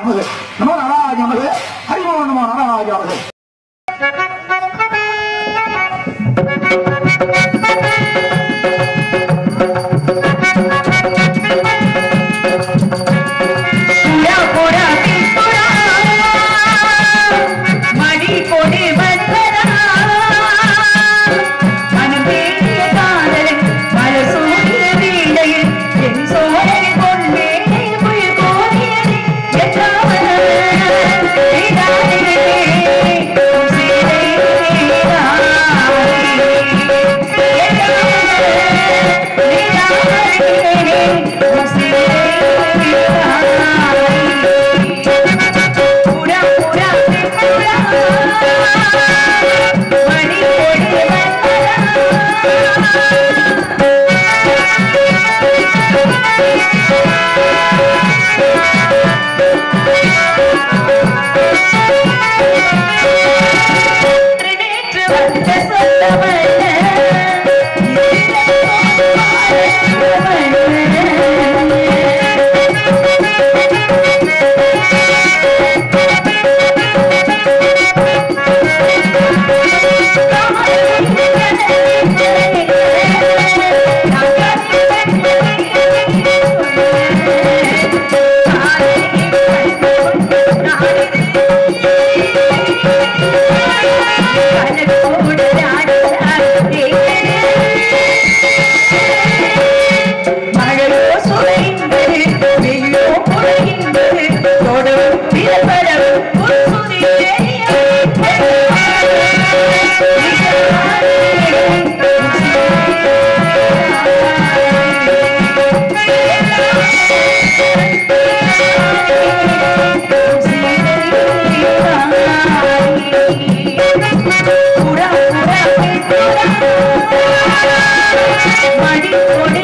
நமது நம நாராஜ நமது ஹரிமோ நம நாராஜ நமது புறா புறா புறா மணி கொடி வந்தரா மனம் தேடிய காதலன் பல சூரிய வீடையில் என் சோழனை பொன்மேனே புயல் கோரியது எட்டாவது இதானே உன் சீதை நேற்று வந்த சொல்லவல்ல மழையோ சுரைந்தது வெயிலோ பொழிந்தது தொடரும் பிறப்படவும் ஒரு சுதி புறா புறா மணி கொடி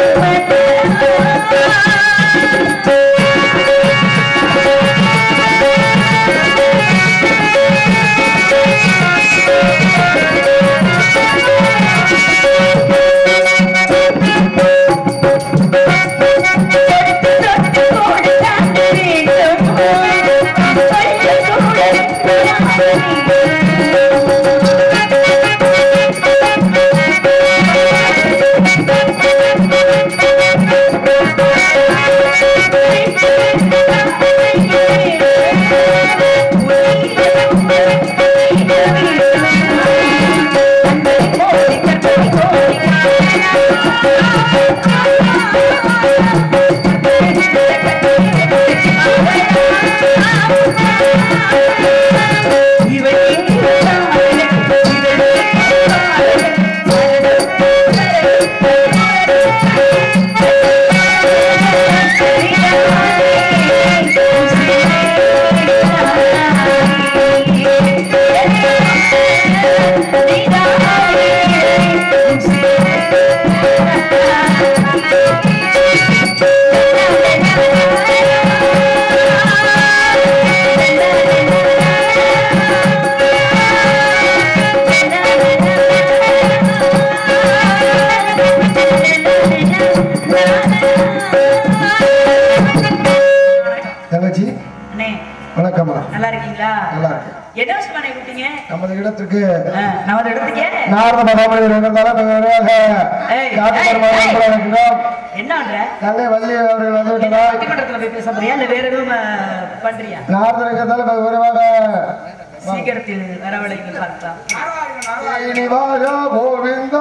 தங்கச்சி அண்ணே வணக்கம்மா நல்லா இருக்கீங்களா நல்லா இருக்கு என்ன விஷயமா அண்ணே கூப்பிட்டீங்க நமது இடத்துக்கு ஆ, நான் ஒரு இடத்துக்கு நாரத மகாமணி இருந்தாலும் ஏய், ஏய், ஏய். இருக்கிறோம் என்ன பண்ற தங்கை வள்ளி அவர்கள் வந்து என்ன விட்டதால் பட்டிமன்றத்துல போய் பேச போறியா இல்ல வேற எதுவும் ஆ, பண்றியா நாரதர் இருக்கிறதால விரைவாக சீக்கிரத்தில் வரவழைக்கு பார்க்கலாம் ஸ்ரீனிவாச கோவிந்தா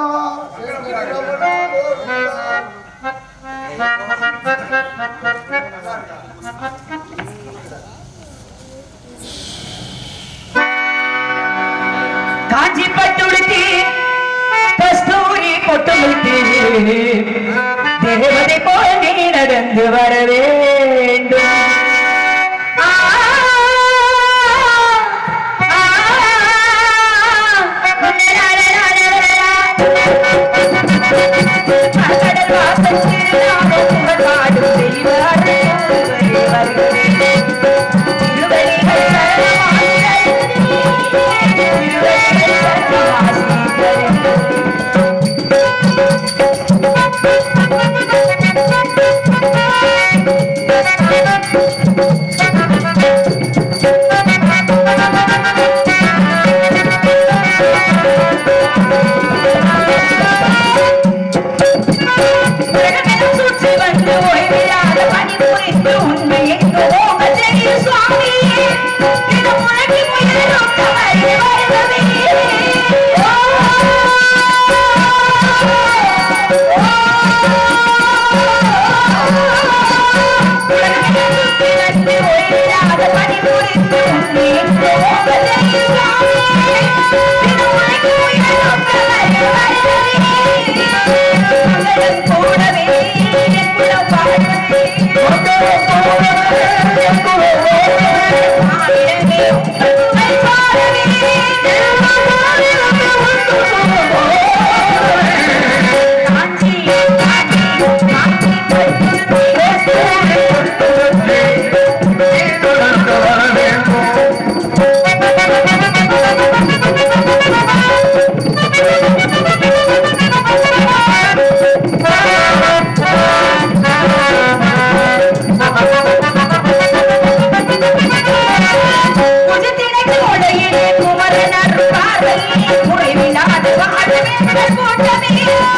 காஞ்சி பட்டுடுத்தி கஸ்தூரி பொட்டுமுத்தி தேவதை போல நீ நடந்து வர வேண்டும் ஆ, ஆ, மகடல் வாசல் திருநாம புகழ் பாடும் தெய்வாரே வருகிறேன் திருவடிகள் சரணமாசிகளே. உண்மை எங்கு ஓங்க தெரியும் சுவாமி இது முழங்கி முயலும் தவறி வருகவே புஜத்தினைக்கு உடையிலே குமரனர் பார்வை குறைவில்லாது வாழவே போட்டவே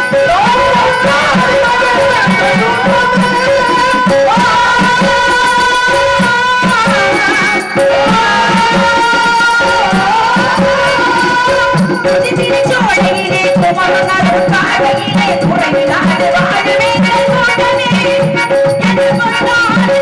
புஜத்தினை சோழையிலே குமரனர் பார்வையிலே குறைவில்லாது வாழவே போட்டவே என்று சொன்னார்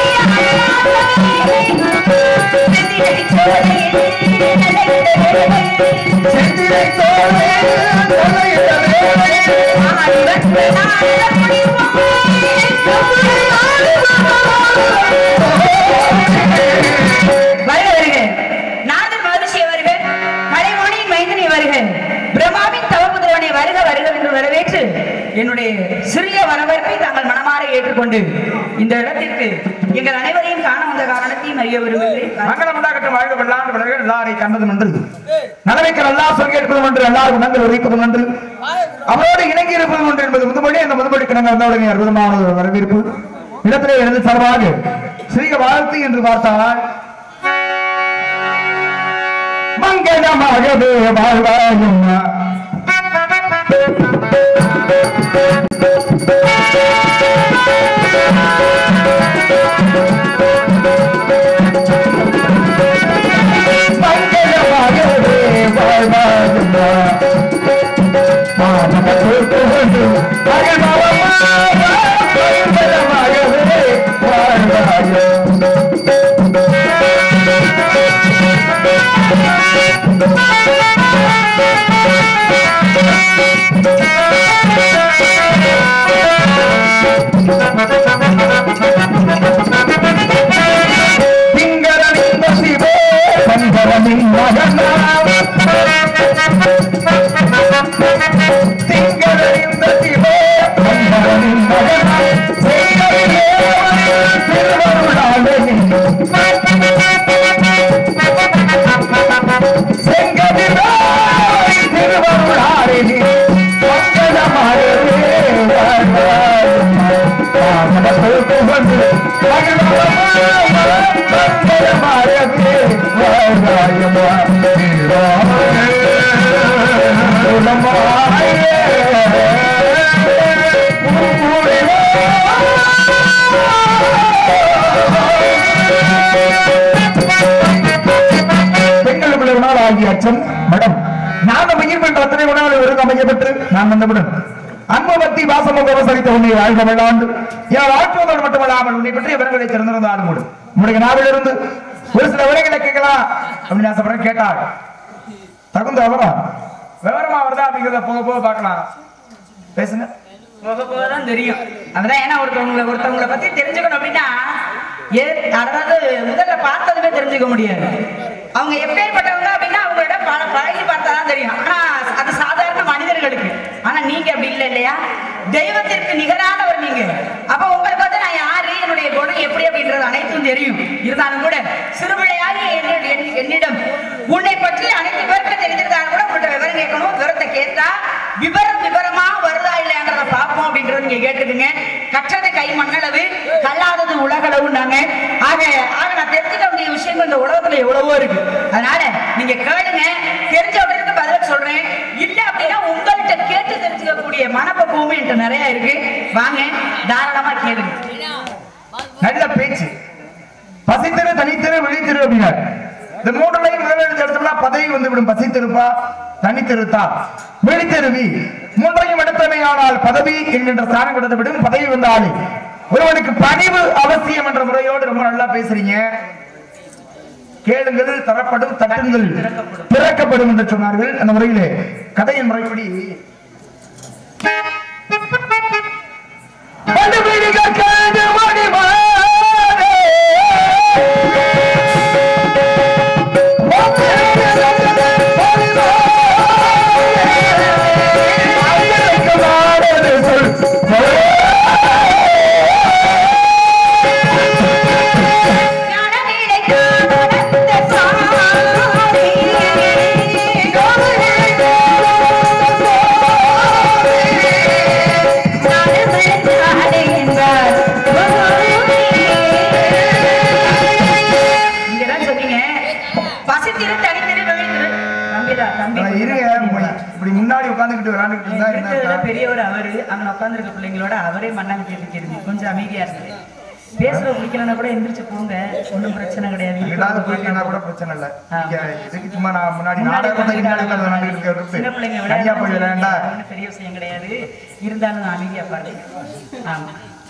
வருக வருக நாதன் மகரிஷி வருக கலைமொழியின் மைந்தனை வருக பிரம்மாவின் தவப்புதல்வனை வருக வருக என்று வரவேற்று என்னுடைய சிறிய வரவேற்பை தாங்கள் மனமாற ஏற்றுக்கொண்டு இந்த இடத்திற்கு எங்கள் அனைவரையும் காண வந்த காரணத்தையும் அறிய விரும்புகிறேன் மங்களம் உண்டாகட்டும் வாழ்க வெள்ளாண்டு வளர்கள் எல்லாரை கண்டதும் என்று நலவைக்கு நல்லா சொல்லி எடுப்பதும் என்று எல்லாருக்கும் நன்கு உரைப்பதும் என்று அவரோடு இணங்கி இருப்பதும் ஒன்று என்பது முதுமொழி அந்த முதுமொழிக்கு நாங்கள் வந்தவுடனே அற்புதமான ஒரு வரவேற்பு இடத்திலே எனது சார்பாக ஸ்ரீக வாழ்த்து என்று பார்த்தால் மங்களமாகவே வாழ்வாயும் மங்களமாகவே வாழ்வாயும் மாமனத்தோடு மகிழ்வமாக மங்களமாகவே வாழ்வாயும் திங்களனிந்த சிவே சங்கரனின் மகனாம் திங்களனிந்த சிவே சங்கரனின் மகனாம் செய்கவிலே திருவருளாளனே செங்கதிராய் திருவருளாளனே மங்களமாயவே வாழ்வாய் மாமனத்தோடு புகழ்ந்து மகிழ்வமாக மங்களமாயவே வாழ்வாயமா பெண்களுக்குள்ள உணவு ஆகிய அச்சம் மடம் நாம மகிழ்வு என்ற அத்தனை உணவுகளை ஒரு அமையப்பட்டு நான் வந்தவுடன் அன்பு பக்தி வாசமுக உபசரித்த உன்னை வாழ்க வெள்ளாண்டு என் வாழ்த்துவதோடு மட்டுமல்லாமல் உன்னை பற்றிய விவரங்களை திறந்திருந்தாலும் கூட உன்னுடைய நாவிலிருந்து ஒரு சில விவரங்களை கேட்கலாம் அப்படின்னு ஆசைப்படுறேன் கேட்டாள் தகுந்த விவரம் விவரமா வருதா அப்படிங்கிறத போக போக பார்க்கலாம் பேசுங்க போக போக தான் தெரியும் அதுதான் ஏன்னா ஒருத்தவங்களை ஒருத்தவங்களை பத்தி தெரிஞ்சுக்கணும் அப்படின்னா ஏ அதாவது முதல்ல பார்த்ததுமே தெரிஞ்சுக்க முடியாது அவங்க எப்பேற்பட்டவங்க அப்படின்னா அவங்களிடம் பழ பழகி பார்த்தா தான் தெரியும் ஆனா அது சாதாரண மனிதர்களுக்கு ஆனா நீங்க அப்படி இல்லை இல்லையா தெய்வத்திற்கு நிகரானவர் நீங்க அப்ப உங்களுக்கு வந்து நான் யாரு என்னுடைய குணம் எப்படி அப்படின்றது அனைத்தும் தெரியும் இருந்தாலும் கூட சிறுபிள்ளையாகி என்னிட- என்- என்னிடம் உன்னை பற்றி அனைத்து பேருக்கு தெரிஞ்சிருந்தாலும் கூட உங்கள்கிட்ட விவரம் கேட்கணும் விவரத்தை கேட்டா விவரம் விவரமா வருதா இல்லையாங்கிறத பார்ப்போம் அப்படின்றத நீங்க கேட்டுக்குங்க கற்றது கை மண்ணளவு கல்லாதது உலகளவுன்னாங்க ஆக ஆக நான் தெரிஞ்சுக்க வேண்டிய விஷயங்கள் இந்த உலகத்துல எவ்வளவோ இருக்கு அதனால நீங்க கேளுங்க தெரிஞ்சவங்களுக்கு பதில் சொல்றேன் இல்ல அப்படின்னா உங்கள்கிட்ட கேட்டு தெரிஞ்சுக்கக்கூடிய மனப்பக்குவமும் என்கிட்ட நிறைய இருக்கு வாங்க தாராளமா கேளுங்க நல்ல பேச்சு இந்த மூன்றுலையும் முதல் எழுத்து எடுத்தோம்னா பதவி வந்து விடும் பசித்திருப்பா தனித்திருத்தா விழித்திருவி மூன்றையும் எடுத்தமையானால் பதவி என்கின்ற ஸ்தானம் கொடுத்து விடும் பதவி வந்தாலே ஒருவனுக்கு பணிவு அவசியம் என்ற முறையோடு ரொம்ப நல்லா பேசுறீங்க கேளுங்கள் தரப்படும் தட்டுங்கள் திறக்கப்படும் என்று சொன்னார்கள் அந்த முறையிலே கதையின் முறைப்படி படுபிடிக கேடு மணிமானே. அவர்களுக்கு வாழது சொல். இங்கதான் சொன்னீங்க பசித்திரு தனித்திரு விழித்திரு தம்பிடா தம்பி ஆனா இருங்க, இப்படி முன்னாடி உட்கார்ந்துகிட்டு விளையாண்டுகிட்டு இருந்தா என்ன இருக்கிறதுல அர்த்தம்? பெரியவர் அவரு அங்க உட்காந்துருக்க பிள்ளைங்களோட அவரே மண்ணாங்க கேட்டுக்கிறது கொஞ்சம் அமைதியா இருக்கு பேசுற பிடிக்கலன்னா கூட எந்திரிச்சு போங்க ஒண்ணும் பிரச்சனை கிடையாது எங்கிட்டாவது போயிட்டீங்கன்னா கூட பிரச்சனை இல்ல இங்க இதுக்கு சும்மா நான் முன்னாடி நாடகத்தை பின்னாடி உட்கார்ந்து விளையாண்டுகிட்டு இருக்கிறது சின்ன பிள்ளைங்க தனியா போய் விளையாண்டா ஒண்ணும் பெரிய விஷயம் கிடையாது இருந்தாலும் நான் அமைதியா பாருங்க ஆமா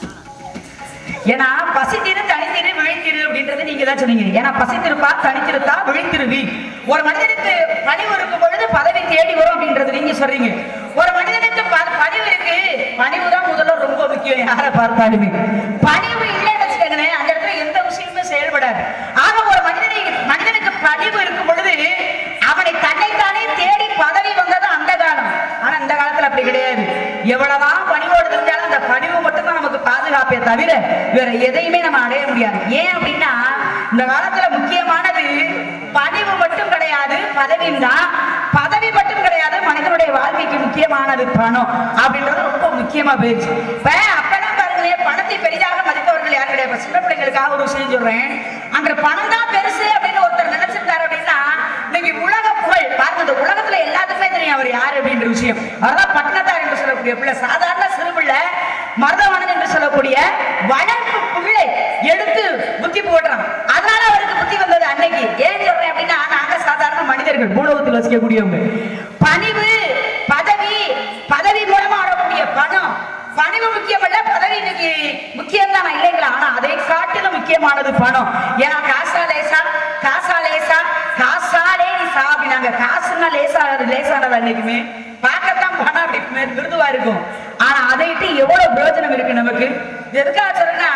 ஏன்னா பசித்திரு தனித்திரு விழித்திரு அப்படின்றது நீங்க தான் சொன்னீங்க ஏன்னா பசித்திருப்பா தனித்திருத்தா விழித்திருவி ஒரு மனிதனுக்கு பணிவு இருக்கும் பொழுது பதவி தேடி வரும் அப்படின்றது நீங்க சொல்றீங்க ஒரு மனிதனுக்கு ப- பணிவு இருக்கு பணிவு தான் முதல்ல ரொம்ப முக்கியம் யாரை பார்த்தாலுமே பணிவு இல்லைன்னு வச்சுக்கோங்களேன் அந்த இடத்துல எந்த விஷயமுமே செயல்படாது ஆக ஒரு மனிதனை மனிதனுக்கு பணிவு இருக்கும் பொழுது அவனை தன்னைத்தானே தேடி பதவி வந்தது அந்த காலம் ஆனா இந்த காலத்துல அப்படி கிடையாது எவ்வளவுதான் பணிவோடு இருந்தாலும் அந்த பணிவு மட்டும் தான் நமக்கு பாதுகாப்பே தவிர வேற எதையுமே நம்ம அடைய முடியாது ஏன் அப்படின்னா இந்த காலத்துல முக்கியமானது பணிவு மட்டும் கிடையாது பதவியும் தான் பதவி மட்டும் கிடையாது மனிதனுடைய வாழ்க்கைக்கு முக்கியமானது பணம் அப்படின்றது ரொம்ப முக்கியமா போயிடுச்சு இப்ப அப்பெல்லாம் பாருங்களேன் பணத்தை பெரிதாக மதிப்பவர்கள் யாரும் கிடையாது இப்ப சின்ன பிள்ளைங்களுக்காக ஒரு விஷயம் சொல்றேன் அங்க பணம் தான் பெருசு அப்படின்னு ஒருத்தர் நினைச்சிருந்தாரு அப்படின்னா இன்னைக்கு உலக புகழ் பாருங்க இந்த உலகத்துல எல்லாத்துக்குமே தெரியும் அவர் யாரு அப்படின்ற விஷயம் அவர்தான் பட்டணத்தார் என்று சொல்லக்கூடிய பிள்ளை சாதாரண சிறு பிள்ளை மருதவனன் என்று சொல்லக்கூடிய வளர்ப்பு பிள்ளை எடுத்து புத்தி போடுறான் அதனால அவருக்கு புத்தி வந்தது அன்னைக்கு ஏன் சொல்றேன் அப்படின்னா நாங்க சாதாரண மனிதர்கள் பூலோகத்தில் வசிக்கக்கூடியவங்க பணிவு பதவி பதவி மூலமா வரக்கூடிய பணம் பணிவு முக்கியமல்ல பதவி இன்னைக்கு முக்கியம் தான் இல்லைங்களா ஆனா அதை காட்டிலும் முக்கியமானது பணம் ஏன்னா காசா லேசா காசா லேசா காசாலே நீ சா அப்படின்னாங்க காசுன்னா லேசா லேசானதா இன்னைக்குமே பார்க்கத்தான் பணம் அப்படி மெ- மிருதுவா இருக்கும் ஆனா அதை விட்டு எவ்வளவு பிரயோஜனம் இருக்கு நமக்கு இது எதுக்காக சொல்றேன்னா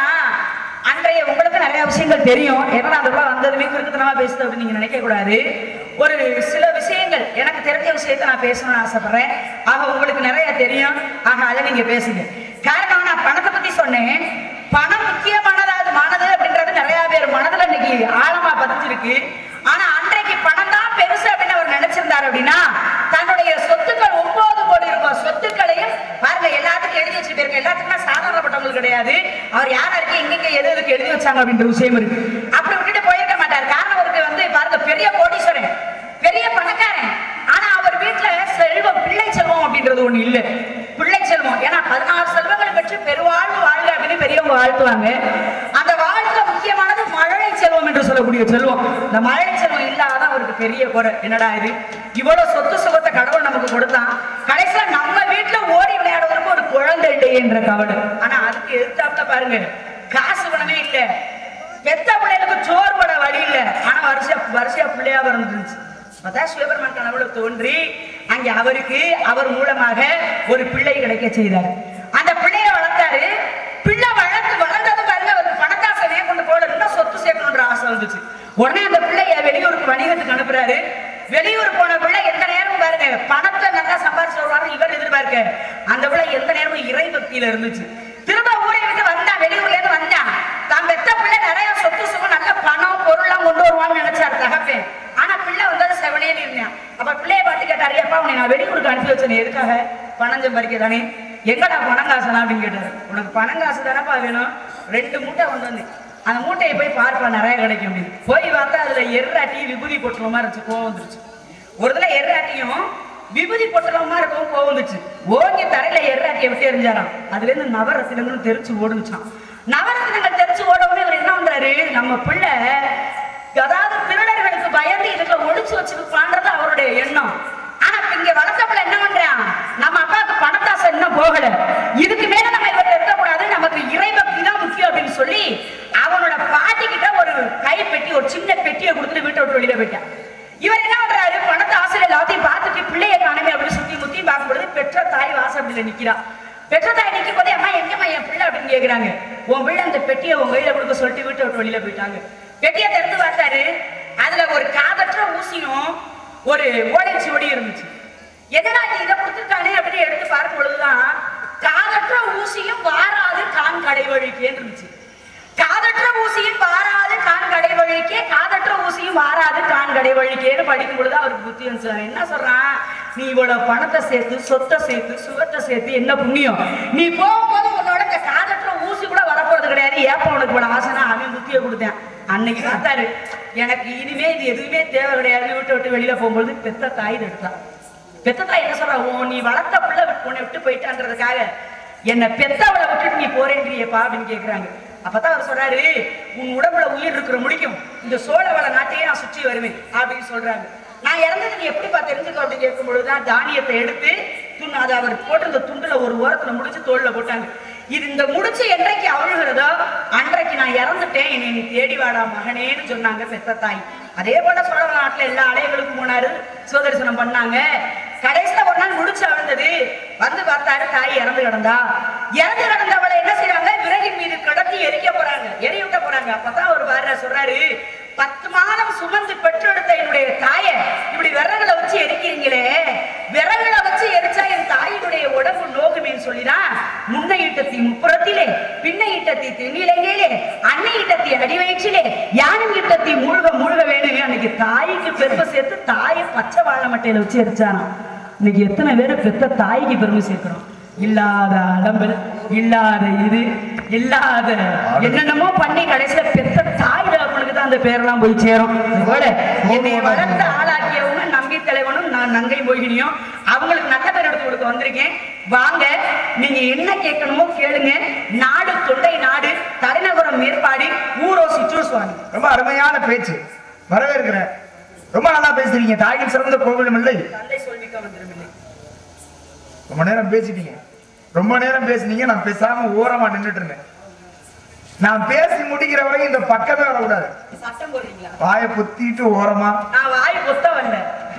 அன்றைய உங்களுக்கு நிறைய விஷயங்கள் தெரியும் ஏன்னா அந்த கூட வந்ததுமே குறுக்குத்தனமா பேசுது அப்படின்னு நீங்க நினைக்க கூடாது ஒரு சில விஷயங்கள் எனக்கு தெரிஞ்ச விஷயத்தை நான் பேசணும்னு ஆசைப்படுறேன் ஆக உங்களுக்கு நிறைய தெரியும் ஆக அதை நீங்க பேசுங்க காரணம் நான் பணத்தை பத்தி சொன்னேன் பணம் முக்கியமானது அது மானது அப்படின்றது நிறைய பேர் மனதுல இன்னைக்கு ஆழமா பதிஞ்சிருக்கு ஆனா அன்றைக்கு பணம் தான் பெருசு அப்படின்னு அவர் நினைச்சிருந்தாரு அப்படின்னா தன்னுடைய சொத்துக்கள் ஒன்பது கோடி இருக்கும் சொத்துக்களையும் பாருங்க எல்லாத்துக்கும் எழுதி வச்சு போயிருக்க எல்லாத்துக்குமே சாதாரணப்பட்டவங்களுக்கு கிடையாது அவர் யார் யாருக்கு எங்கெங்க எது எதுக்கு எழுதி வச்சாங்க அப்படின்ற விஷயம் இருக்கு அப்படி விட்டுட்டு போயிருக்க மாட்டார் காரணம் அவருக்கு வந்து பாருங்க பெரிய கோடீஸ்வரன் பெரிய பணக்காரன் ஆனா அவர் வீட்டுல செல்வம் பிள்ளை செல்வம் அப்படின்றது ஒண்ணு இல்ல பிள்ளை செல்வம் ஏன்னா பதினாறு செல்வங்களை பெற்று பெருவாழ்வு வாழ்க அப்படின்னு பெரியவங்க வாழ்த்துவாங்க அந்த வாழ்க்கை முக்கியமானது மழலை செல்வம் என்று சொல்லக்கூடிய செல்வம் இந்த மழலை செல்வம் இல்லாத அவருக்கு பெரிய குறை என்னடா இது இவ்வளவு சொத்து சுகத்தை கடவுள் நமக்கு கொடுத்தான் கடைசியில நம்ம வீட்டுல ஓடி விளையாடுவதற்கு ஒரு குழந்தை இல்லையே என்ற கவலை ஆனா அதுக்கு எதிர்த்தாப்புல பாருங்க காசு பணமே இல்ல பெத்த பிள்ளைகளுக்கு சோறு போட வழி இல்ல ஆனா வருஷ வருஷா பிள்ளையா பிறந்துருந்துச்சு அதான் சிவபெருமான் கனவுல தோன்றி அங்கே அவருக்கு அவர் மூலமாக ஒரு பிள்ளை கிடைக்க செய்தார் அந்த பிள்ளையை வளர்த்தாரு பிள்ளை வளர்த்து வளர்ந்தது பாருங்க அவருக்கு பணத்தாசை மேற்கொண்டு போல இன்னும் சொத்து சேர்க்கணுன்ற ஆசை வந்துச்சு உடனே அந்த பிள்ளைய வெளியூருக்கு வணிகத்துக்கு அனுப்புறாரு வெளியூர் போன பிள்ளை எந்த நேரமும் பாருங்க பணத்தை நல்லா சம்பாரிச்சு வருவாரு இவர் எதிர்பார்க்க அந்த பிள்ளை எந்த நேரமும் இறை பக்தியில இருந்துச்சு திரும்ப ஊரை விட்டு வந்தான் வெளியூர்ல இருந்து வந்தான் தான் பெத்த பிள்ளை நிறைய சொத்து சுகம் நல்ல பணம் பொருள்லாம் கொண்டு வருவான்னு நினைச்சார் தகப்பேன் ஆனா பிள்ளை வந்தது செவனேன்னு இருந்தான் அப்ப பிள்ளைய பார்த்து கேட்டாரு அப்பா உன்னை நான் வெளியூருக்கு அனுப்பி வச்சேன் எதுக்காக பணம் சம்பாதிக்க தானே எங்கடா பணம் காசுலாம் அப்படின்னு கேட்டாரு உனக்கு பணம் காசு தானப்பா வேணும் ரெண்டு மூட்டை கொண்டு வந்தேன் அந்த மூட்டையை போய் பார்ப்பா நிறைய கிடைக்கும் அப்படின்னு போய் பார்த்தா அதுல எர்ராட்டி விபூதி போட்டுற மாதிரி இருந்துச்சு கோவம் வந்துருச்சு ஒரு தடவை எர்ராட்டியும் விபூதி பொட்டலமா இருக்கவும் கோவம் வந்துச்சு ஓங்கி தரையில எர்ராட்டியை விட்டு எரிஞ்சாராம் அதுல இருந்து நவரத்தினங்களும் தெரிச்சு ஓடுச்சான் நவரத்தினங்கள் தெரிச்சு ஓடவுடனே இவர் என்ன பண்றாரு நம்ம பிள்ளை அதாவது திருடர்களுக்கு பயந்து வச்சிருப்பான்றது அவருடைய எண்ணம் ஆனா இப்ப இங்க வளர்த்தப்பல என்ன பண்றான் நம்ம அப்பாவுக்கு பணத்தாசை இன்னும் போகல இதுக்கு மேல நம்ம இவர்கிட்ட இருக்கக்கூடாது நமக்கு இறைபக்தி தான் முக்கியம் அப்படின்னு சொல்லி அவனோட பாட்டி கிட்ட ஒரு கை பெட்டி ஒரு சின்ன பெட்டியை கொடுத்துட்டு வீட்டை விட்டு வெளியில போயிட்டான் இவர் என்ன பண்றாரு பணத்தை ஆசையில எல்லாத்தையும் பார்த்துட்டு பிள்ளைய காணவே அப்படி சுத்தி முத்தி பார்க்கும்பொழுது பெற்ற தாய் வாசப்படியில நிக்கிறா பெற்ற தாய் நிக்கும் போதே அம்மா எங்கம்மா என் பிள்ளை அப்படின்னு கேக்குறாங்க உன் பிள்ளை அந்த பெட்டியை உன் கையில கொடுக்க சொல்லிட்டு வீட்டை விட்டு வெளியில போயிட்டாங்க பெட்டியை திறந்து பார்த்தாரு அதுல ஒரு காதற்ற ஊசியும் ஒரு ஓலைச்சுவடி இருந்துச்சு எதனா நீ இதை கொடுத்துருக்கானே அப்படின்னு எடுத்து பார்க்கும் பொழுதுதான் காதற்ற ஊசியும் வாராது கான் கடை வழிக்கேன்னு இருந்துச்சு காதற்ற ஊசியும் வாராது கான் கடை வழிக்கே காதற்ற ஊசியும் வாராது கான் கடை வழிக்கேன்னு படிக்கும் பொழுது அவருக்கு புத்தி வந்துச்சு அவன் என்ன சொல்றான் நீ இவ்வளவு பணத்தை சேர்த்து சொத்தை சேர்த்து சுகத்தை சேர்த்து என்ன புண்ணியம் நீ போகும்போது உன்னோட இந்த காதற்ற ஊசி கூட வரப்போறது கிடையாது ஏப்ப உனக்கு இவ்வளவு ஆசைனா அவன் புத்தியை கொடுத்தேன் அன்னைக்கு பார்த்தாரு எனக்கு இனிமே இது எதுவுமே தேவை கிடையாது விட்டு விட்டு வெளியில போகும்போது பெத்த தாய் இதை எடுத்தான் பெத்த தாய் என்ன சொல்றா ஓ நீ வளர்த்த பிள்ளை விட்டு- உன்னை விட்டு போயிட்டான்றதுக்காக என்னை பெத்தவளை விட்டுட்டு நீ போறேன்றியப்பா அப்படின்னு கேக்குறாங்க அப்பதான் அவர் சொல்றாரு உன் உடம்புல உயிர் இருக்கிற முடிக்கும் இந்த சோழவள நாட்டையே நான் சுற்றி வருவேன் அப்படின்னு சொல்றாங்க நான் இறந்தது நீ எப்படிப்பா தெரிஞ்சுக்க அப்படின்னு கேட்கும் பொழுதுதான் தானியத்தை எடுத்து துண் அதை அவர் போட்டிருந்த துண்டுல ஒரு ஓரத்துல முடிச்சு தோல்ல போட்டாங்க இது இந்த முடிச்சு என்றைக்கு அவிழ்கிறதோ அன்றைக்கு நான் இறந்துட்டேன் என்னை நீ தேடி வாடா மகனேன்னு சொன்னாங்க பெத்த தாய் அதே போல சோழ நாட்டுல எல்லா அலைகளுக்கும் போனாரு சோதரிசனம் பண்ணாங்க கடைசியில ஒரு நாள் முடிச்சு அவிழ்ந்தது வந்து பார்த்தாரு தாய் இறந்து கிடந்தா இறந்து கிடந்தவளை என்ன செய்றாங்க விறகின் மீது கடத்தி எரிக்க போறாங்க எரிய விட்ட போறாங்க அப்பதான் ஒரு வார சொல்றாரு பத்து மாதம் சுமந்து பெற்றெடுத்த என்னுடைய தாயை இப்படி விறகுல வச்சு எரிக்கிறீங்களே விறகுல வச்சு எரிச்சா என் தாயினுடைய உடம்பு நோகுமேன்னு சொல்லிதான் முன்னை ஈட்டத்தி முப்புறத்திலே பின்னை ஈட்டத்தி தென்னிலங்கையிலே அன்னை ஈட்டத்தி அடிவயிற்றிலே யானும் ஈட்டத்தி மூழ்க மூழ்க வேணுங்க அன்னைக்கு தாய்க்கு பெருமை சேர்த்து தாயை பச்சை வாழை மட்டையில வச்சு எரிச்சாராம் இன்னைக்கு எத்தனை பேர் பெத்த தாய்க்கு பெருமை சேர்க்கிறோம் இல்லாத அலம்பல் இல்லாத இது இல்லாத என்னென்னமோ பண்ணி கடைசியில பெத்த தாய் தகப்பனுக்கு தான் அந்த பேரெல்லாம் போய் சேரும் அதுபோல என்னை வளர்த்த ஆளாக்கியவங்க நம்பி தலைவனும் நான் நங்கை மோகினியும் அவங்களுக்கு நல்ல பேர் எடுத்து கொடுக்க வந்திருக்கேன் வாங்க நீங்க என்ன கேட்கணுமோ கேளுங்க நாடு தொண்டை நாடு தலைநகரம் மேற்பாடி ஊரோ சிற்றூர் சுவாமி ரொம்ப அருமையான பேச்சு வரவேற்கிறேன் ரொம்ப நல்லா பேசுறீங்க தாயின் சிறந்த கோவிலும் இல்லை தந்தை சொல்விக்க வந்திருமில்லை ரொம்ப நேரம் பேசிட்டீங்க ரொம்ப நேரம் பேசுனீங்க நான் பேசாம ஓரமா நின்னுட்டு இருந்தேன் நான் பேசி முடிக்கிற வரைக்கும் இந்த பக்கமே வரக்கூடாது சட்டம் போடுறீங்களா வாயை புத்திட்டு ஓரமா நான் வாய் பொத்த வரல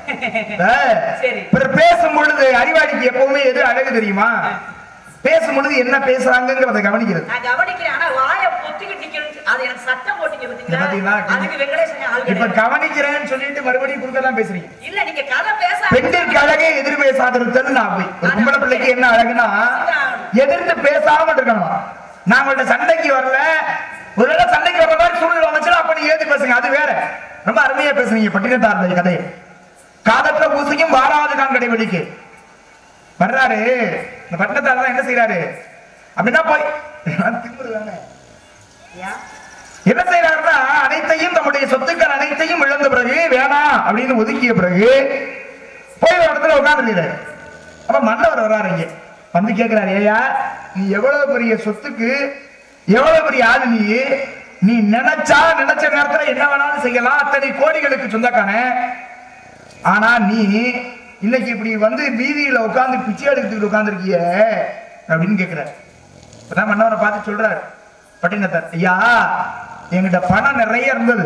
ஏய், சரி. பிறர் பேசும் பொழுது அறிவாளிக்கு எப்பவுமே எது அழகு தெரியுமா பேசும் பொழுது என்ன பேசுறாங்கிறத கவனிக்கிறது நான் கவனிக்கிறேன் ஆனா வாயை பொத்திக்கிட்டு நிக்கணும் அது எனக்கு சட்டம் போட்டீங்க பாத்தீங்களா? பாத்தீங்களா அதுக்கு வெங்கடேசன் ஆள் இப்ப கிடையாது. கவனிக்கிறேன்னு சொல்லிட்டு மறுபடியும் குறுக்கெல்லாம் பேசுறீங்க இல்ல நீங்க கதை பேச பெண்ணிற்கு அழகே எதிர் பேசாதிருத்தல் நான் போய் ஒரு கும்பல பிள்ளைக்கு என்ன அழகுனா எதிர்த்து பேசாம இருக்கணும் நான் உங்கள்ட்ட சண்டைக்கு வரல ஒருவேளை சண்டைக்கு வர மாதிரி சூழ்நிலை வந்துச்சுன்னா அப்ப நீ ஏது பேசுங்க அது வேற ரொம்ப அருமையா பேசுனீங்க பட்டினத்தார் கதையை காதற்ற ஊசிக்கும் வாராது கான் கடைவெளிக்கு வர்றாரு இந்த பட்டினத்தார் தான் என்ன செய்யறாரு அப்படின்னா போய் திமிரு தானே. ஏன்? என்ன செய்யறாருன்னா அனைத்தையும் நம்முடைய சொத்துக்கள் அனைத்தையும் இழந்த பிறகு வேணாம் அப்படின்னு ஒதுக்கிய பிறகு போய் ஒரு இடத்துல உட்காந்துருக்கிறாரு அப்ப மன்னவர் வர்றாரு இங்க வந்து கேட்கிறாரு ஏயா நீ எவ்வளவு பெரிய சொத்துக்கு எவ்வளவு பெரிய ஆளு நீ நீ நினைச்சா நினைச்ச நேரத்துல என்ன வேணாலும் செய்யலாம் அத்தனை கோடிகளுக்கு சொந்தக்காரன் ஆனா நீ இன்னைக்கு இப்படி வந்து வீதியில உட்கார்ந்து பிச்சை எடுத்துக்கிட்டு உட்கார்ந்துருக்கிய அப்படின்னு கேட்கிறாரு இப்பதான் மன்னவரை பார்த்து சொல்றாரு பட்டினத்தார் ஐயா என்கிட்ட பணம் நிறைய இருந்தது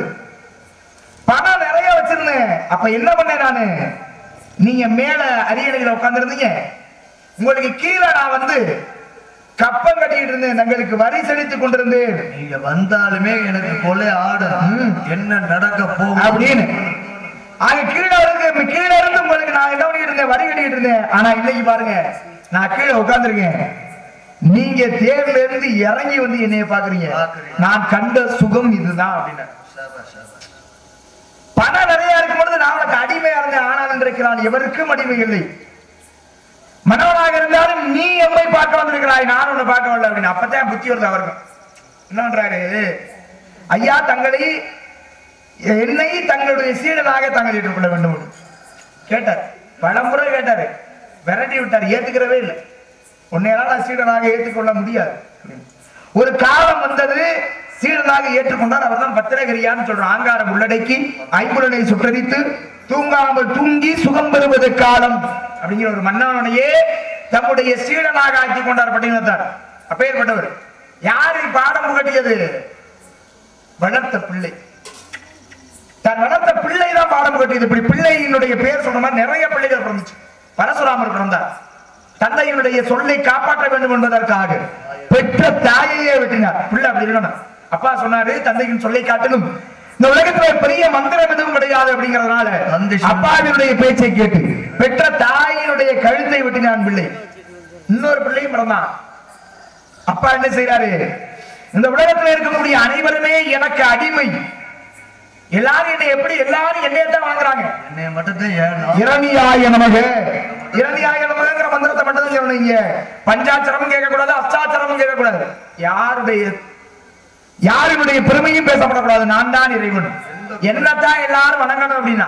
பணம் நிறைய வச்சிருந்தேன் அப்ப என்ன பண்ணேன் நானு நீங்க மேல அரியணையில உட்கார்ந்துருந்தீங்க உங்களுக்கு கீழே நான் வந்து கப்பம் கட்டிட்டு இருந்தேன் தங்களுக்கு வரி செலுத்திக் கொண்டிருந்தேன் நீங்க வந்தாலுமே எனக்கு கொலை ஆடும் ம். என்ன நடக்க போகும் அப்படின்னு ஆக கீழே இருந்து கீழே இருந்து உங்களுக்கு நான் என்ன பண்ணிட்டு இருந்தேன் வரி கட்டிட்டு இருந்தேன் ஆனா இன்னைக்கு பாருங்க நான் கீழே உட்கார்ந்திருக்கேன் நீங்க தேர்ல இருந்து இறங்கி வந்து என்னைய பாக்குறீங்க பாக்குறீங்க. நான் கண்ட சுகம் இதுதான் அப்படின்னு சபா, சபா. பணம் நிறைய இருக்கும் பொழுது நான் உனக்கு அடிமையா இருந்தேன் ஆனால் இருக்கிறான் எவருக்கும் அடிமை இல்லை மனவனாக இருந்தாலும் நீ எம்மை பார்க்க வந்திருக்கிறாய் நான் உன்னை பார்க்க வரல அப்படின்னு அப்பதான் புத்தி வருது அவருக்கும் என்னன்றாரு ஐயா தங்களை என்னை தங்களுடைய சீடனாக தாங்கள் ஏற்றுக்கொள்ள வேண்டும் என்று கேட்டார் பலமுறை கேட்டாரு விரட்டி விட்டார் ஏத்துக்கிறவே இல்லை உன்னையெல்லாம் நான் சீடனாக ஏற்றுக்கொள்ள முடியாது அப்படின்னு. ஒரு காலம் வந்தது சீடனாக ஏற்றுக்கொண்டார் அவர் தான் பத்திரகிரியான்னு சொல்றோம் ஆங்காரம் உள்ளடக்கி ஐம்புலனை சுற்றறித்து தூங்காமல் தூங்கி சுகம் பெறுவது காலம் அப்படிங்கிற ஒரு மன்னவனையே தம்முடைய சீடனாக ஆக்கி கொண்டார் பட்டினத்தார் அப்பேற்பட்டவர் யாரை பாடம் புகட்டியது வளர்த்த பிள்ளை தான் வளர்த்த பிள்ளை தான் பாடம் புகட்டியது இப்படி பிள்ளையினுடைய பேர் சொன்ன மாதிரி நிறைய பிள்ளைகள் பிறந்துச்சு பரசுராமர் பிறந்தார் தந்தையினுடைய சொல்லை காப்பாற்ற வேண்டும் என்பதற்காக பெற்ற தாயையே வெட்டினார் பிள்ளை அப்படி இருக்கணும் அப்பா சொன்னாரு தந்தையின் சொல்லை காட்டிலும் இந்த உலகத்துல பெரிய மந்திரம் எதுவும் கிடையாது அப்படிங்கறதுனால தந்தை சொன்ன- அப்பாவினுடைய பேச்சை கேட்டு பெற்ற தாயினுடைய கழுத்தை வெட்டினான் பிள்ளை இன்னொரு பிள்ளையும் பிறந்தான் அப்பா என்ன செய்யறாரு இந்த உலகத்துல இருக்கக்கூடிய அனைவருமே எனக்கு அடிமை எல்லாரும் என்னை எப்படி எல்லாரும் என்னைய தான் வாங்குறாங்க என்னை மட்டும் தான் ஏன் இரணியாய நமக இரணியாய நமகங்கிற மந்திரத்தை மட்டும் தான் சொல்லணும் இங்க பஞ்சாட்சரமும் கேட்கக்கூடாது அஷ்டாட்சரமும் கேட்கக்கூடாது யாருடைய யாருடைய பெருமையும் பேசப்படக்கூடாது நான் தான் இறைவன் என்னத்தான் எல்லாரும் வணங்கணும் அப்படின்னா